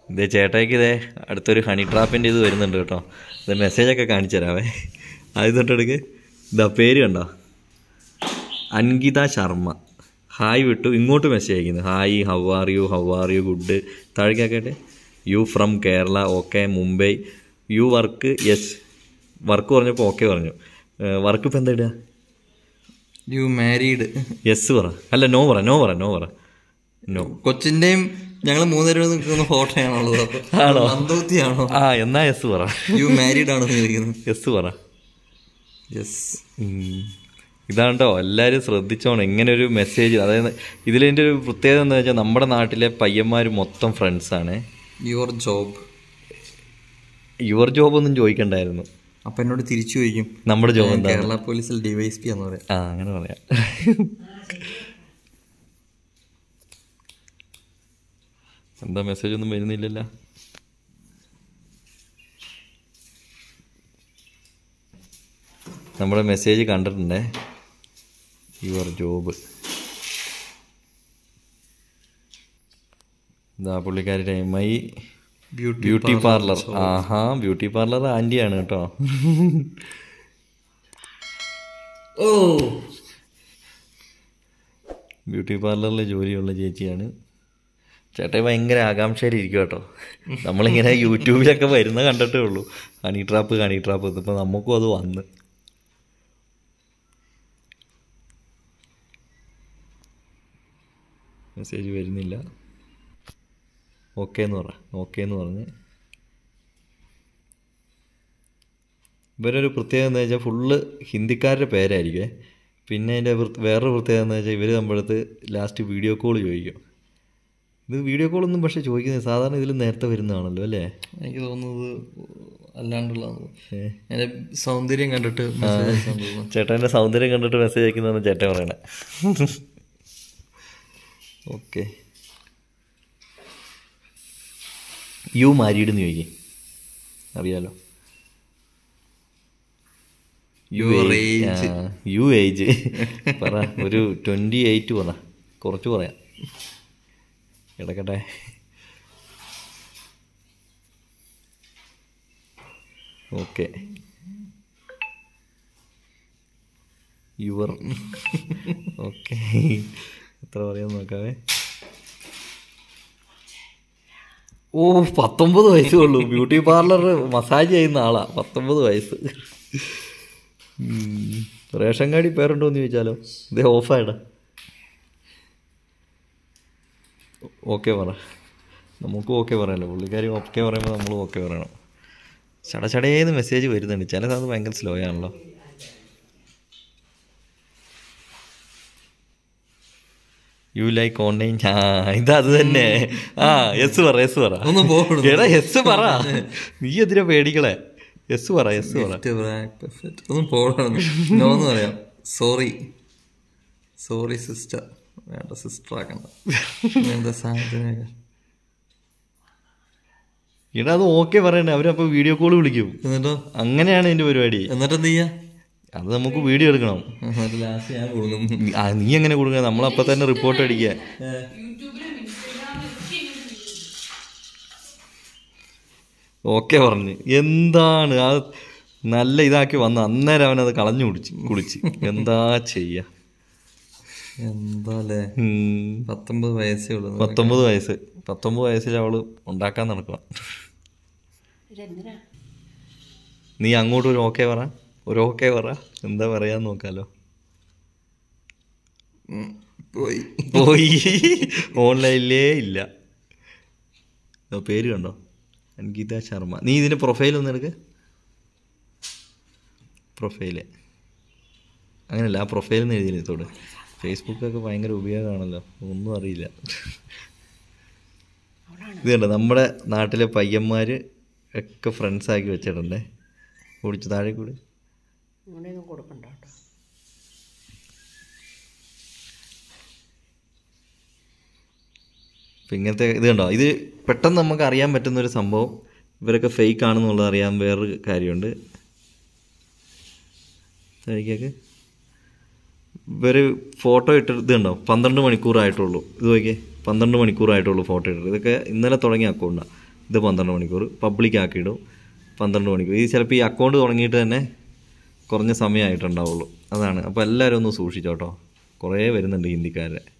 ഇതേ ചേട്ടായിക്ക് ഇതേ അടുത്തൊരു ഹണി ട്രാപ്പിൻ്റെ ഇത് വരുന്നുണ്ട് കേട്ടോ ഇത് മെസ്സേജൊക്കെ കാണിച്ചു തരാവേ ആദ്യം തൊട്ടെടുക്ക് ഇതാ പേര് കണ്ടോ അൻകിത ശർമ്മ ഹായ് വിട്ടു ഇങ്ങോട്ട് മെസ്സേജ് അയക്കുന്നു hi how are you how are you good താഴേക്കാക്കട്ടെ you from Kerala okay Mumbai you work yes work പറഞ്ഞപ്പോൾ ഓക്കെ പറഞ്ഞു വർക്ക് ഇപ്പം എന്താ ഇടുക യു മാരീഡ് യെസ് പറ അല്ല നോ പറ നോ പറ നോ പറ നോ കൊച്ചിന്റെയും ഞങ്ങൾ മൂന്നുപേരും നിൽക്കുന്ന ഫോട്ടോയാണുള്ളത് അപ്പൊ ആണോ? മന്ദൂത്തിയാണോ ആ എന്നാ യെസ് പറ യു മാരീഡ് ആണോ ചോദിക്കുന്നത് യെസ് പറ യെസ് ഉം. ഇതാണ്ടോ എല്ലാവരും ശ്രദ്ധിച്ചോണം ഇങ്ങനെ ഒരു മെസ്സേജ് അതായത് ഇതിലെൻ്റെ ഒരു പ്രത്യേകത എന്താ വെച്ചാൽ നമ്മുടെ നാട്ടിലെ പയ്യന്മാർ മൊത്തം ഫ്രണ്ട്സാണ് യുവർ ജോബ് യുവർ ജോബ് ഒന്നും ചോദിക്കണ്ടായിരുന്നു അപ്പൊ എന്നോട് തിരിച്ചു ചോദിക്കും നമ്മുടെ ജോബ് എന്താ കേരള പോലീസിൽ ഡിവൈസ് പി എന്ന് പറയാം ആ അങ്ങനെ പറയാം എന്താ മെസ്സേജ് ഒന്നും വരുന്നില്ലല്ലോ നമ്മുടെ മെസ്സേജ് കണ്ടിട്ടുണ്ടേ യുവർ ജോബ് ഇതാ പുള്ളിക്കാരുടെ മൈ ബ്യൂട്ടി ബ്യൂട്ടി പാർലർ ആഹാ ബ്യൂട്ടി പാർലർ ആൻറ്റിയാണ് കേട്ടോ ഓ ബ്യൂട്ടി പാർലറിൽ ജോലിയുള്ള ചേച്ചിയാണ് ചേട്ടായി ഭയങ്കര ആകാംക്ഷയിലിരിക്കും കേട്ടോ നമ്മളിങ്ങനെ യൂട്യൂബിലൊക്കെ വരുന്ന കണ്ടിട്ടേ ഉള്ളൂ ഹണി ട്രാപ്പ് ഹണി ട്രാപ്പ് ഇതിപ്പോൾ നമുക്കും അത് വന്ന് മെസ്സേജ് വരുന്നില്ല ഓക്കെ എന്ന് പറ ഓക്കെ എന്ന് പറഞ്ഞ് ഇവരൊരു പ്രത്യേകത എന്താ വെച്ചാൽ ഫുള്ള് ഹിന്ദിക്കാരുടെ പേരായിരിക്കുമേ പിന്നെ അതിൻ്റെ വേറൊരു പ്രത്യേകത എന്താ വെച്ചാൽ ഇവർ നമ്മളടുത്ത് ലാസ്റ്റ് വീഡിയോ കോൾ ചോദിക്കും ഇത് വീഡിയോ കോളൊന്നും പക്ഷേ ചോദിക്കുന്നത് സാധാരണ ഇതിൽ നേരത്തെ വരുന്നതാണല്ലോ അല്ലേ എനിക്ക് തോന്നുന്നത് അല്ലാണ്ടുള്ളതാണ് ഏ. എന്റെ സൗന്ദര്യം കണ്ടിട്ട് message അയച്ചതാണെന്ന് തോന്നുന്നു. ചേട്ടൻ്റെ സൗന്ദര്യം കണ്ടിട്ട് മെസ്സേജ് അയക്കുന്നതാണ് ചേട്ടൻ പറയണേ ഓക്കെ യു മാരീഡ് എന്ന് ചോദിക്കും അറിയാലോ Your age. യു ഏജ് പറ ഒരു ട്വൻറ്റി എയ്റ്റ് പറ കുറച്ച് പറയാം കിടക്കട്ടെ ഓക്കെ യുവർ ഓക്കെ എത്ര പറയാൻ നോക്കാവേ ഓ പത്തൊമ്പത് വയസ്സേ ഉള്ളൂ ബ്യൂട്ടി പാർലർ മസാജ് ചെയ്യുന്ന ആളാ പത്തൊമ്പത് വയസ്സ് ഉം. റേഷൻ കാർഡിൽ പേരുണ്ടോ എന്ന് ചോദിച്ചാലോ ഇതേ ഓഫായിടാ ഓക്കെ പറ നമുക്കും ഓക്കെ പറയാമല്ലോ പുള്ളിക്കാരി ഓക്കെ പറയുമ്പോൾ നമ്മളും ഓക്കെ പറയണം ചടചടേന്ന് മെസ്സേജ് വരുന്നുണ്ട് ചില സാധനം ഭയങ്കര സ്ലോ ആണല്ലോ യു ലൈക്ക് ഓൺലൈൻ ആ ഇത് അത് തന്നെ ആ യെസ് പറ യെസ് പറ ഒന്ന് പോകണം എടാ യെസ് പറ നീ എന്തിനാ പേടികളെ യെസ് പറ യെസ് പറ ഒന്നും പോകണം നോ എന്ന് പറയാം സോറി സോറി സിസ്റ്റർ വേണ്ട സിസ്റ്റർ ആക്കണ്ട എന്താ സാധനമൊക്കെ എടാ അത് ഓക്കെ പറയണ്ടേ അവരപ്പോൾ വീഡിയോ കോൾ വിളിക്കും എന്നിട്ടോ അങ്ങനെയാണ് എൻ്റെ പരിപാടി എന്നിട്ട് എന്ത് ചെയ്യാ അത് നമുക്ക് വീഡിയോ എടുക്കണം എന്നിട്ട് ലാസ്റ്റ് ഞാൻ കൊടുക്കും ആ, നീ എങ്ങനെ കൊടുക്കുക നമ്മളപ്പോൾ തന്നെ റിപ്പോർട്ട് അടിക്കുക ഓക്കെ പറഞ്ഞു എന്താണ് ആ നല്ല ഇതാക്കി വന്ന് അന്നേരം അവനത് കളഞ്ഞു കുടിച്ച് കുളിച്ച് എന്താ ചെയ്യ എന്താ അല്ലേ ഉം. പത്തൊമ്പത് വയസ്സേ ഉള്ളൂ പത്തൊമ്പത് വയസ്സ് പത്തൊമ്പത് വയസ്സിൽ അവള് ഉണ്ടാക്കാൻ നടക്കണം നീ അങ്ങോട്ട് ഒരു ഓക്കെ പറ ഒരു ഓക്കെ പറ എന്താ പറയാന്ന് നോക്കാലോ ഉം. പോയി പോയി ഓൺലൈനിലേ ഇല്ല ഓ, പേര് കണ്ടോ അൻഗീത ശർമ്മ നീ ഇതിൻ്റെ പ്രൊഫൈൽ ഒന്ന് എടുക്ക് പ്രൊഫൈല് അങ്ങനല്ല ആ പ്രൊഫൈൽ എന്ന് എഴുതിയില്ല ഇതോട് ഫേസ്ബുക്കൊക്കെ ഭയങ്കര ഉപയോഗമാണല്ലോ ഒന്നും അറിയില്ല ഇത് കണ്ടോ നമ്മുടെ നാട്ടിലെ പയ്യന്മാർ ഒക്കെ ഫ്രണ്ട്സാക്കി വെച്ചിട്ടുണ്ടേ ഓടിച്ച് താഴെ കൂടി അങ്ങനെയൊന്നും കൊടുക്കണ്ട കേട്ടോ അപ്പം ഇങ്ങനത്തെ ഇത് കണ്ടോ ഇത് പെട്ടെന്ന് നമുക്ക് അറിയാൻ പറ്റുന്ന ഒരു സംഭവം ഇവരൊക്കെ ഫേക്ക് ആണെന്നുള്ളത് അറിയാൻ വേറൊരു കാര്യമുണ്ട് കഴിക്കേക്ക് ഇവർ ഫോട്ടോ ഇട്ടിട്ട് ഇത് കണ്ടോ പന്ത്രണ്ട് മണിക്കൂറായിട്ടുള്ളൂ ഇത് നോക്കിയേ പന്ത്രണ്ട് മണിക്കൂറായിട്ടുള്ളൂ ഫോട്ടോ ഇട്ടിട്ട് ഇതൊക്കെ ഇന്നലെ തുടങ്ങിയ അക്കൗണ്ടാണ് ഇത് പന്ത്രണ്ട് മണിക്കൂർ പബ്ലിക് ആക്കിയിടും പന്ത്രണ്ട് മണിക്കൂർ ഇത് ചിലപ്പോൾ ഈ അക്കൗണ്ട് തുടങ്ങിയിട്ട് തന്നെ കുറഞ്ഞ സമയമായിട്ടുണ്ടാവുള്ളൂ അതാണ് അപ്പോൾ എല്ലാവരും ഒന്ന് സൂക്ഷിച്ചോട്ടോ കുറേ വരുന്നുണ്ട് ഹിന്ദിക്കാരെ